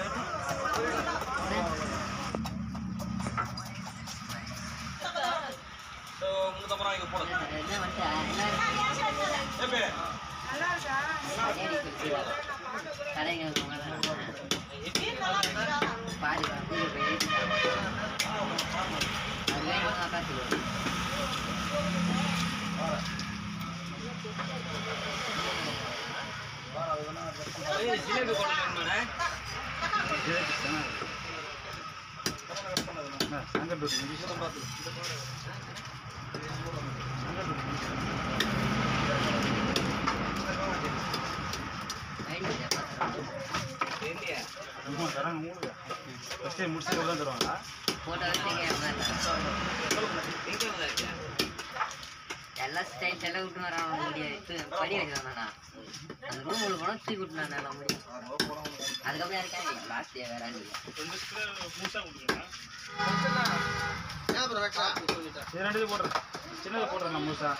முன்னூத்தம்பது ரூபாய்க்கு போடுங்க என்ன வந்துட்டு எல்லாரும் எப்படி கடைங்க பாதி வந்து அது வேணும் காசு ஏய், ஜிலேபி கொண்டு வரணுமாண்ணே? தெரியலையே. போட்டோ வச்சுங்க எங்க இருந்தா இருக்கியா? எல்லாம் ஸ்டைல் செலவு விட்டு வரான் முடியாது படி வச்சுருந்தானா அந்த ரூம் உள்ள போனால் தூக்கி விட்டுனான் எல்லாம் முடியும் அதுக்கப்புறம் இருக்காங்க லாஸ்ட் டே வேற நீங்க சின்னது போடுறேன் நம்ம முழுசா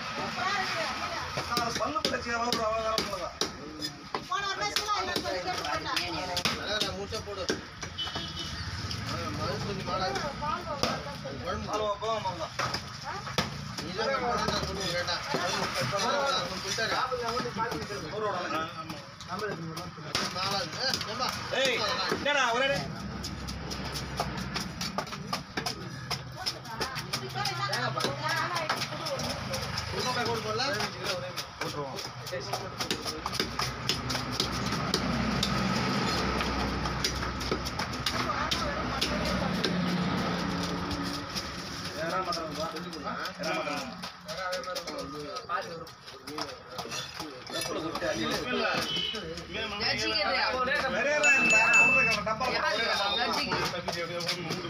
ஏய், என்னடா ஒரே அடி? போட்டுருவோம் நிறைய இருந்தா, சொல்றேன், டப்பால போடுறேன். அப்படியே அப்படியே போடணும்.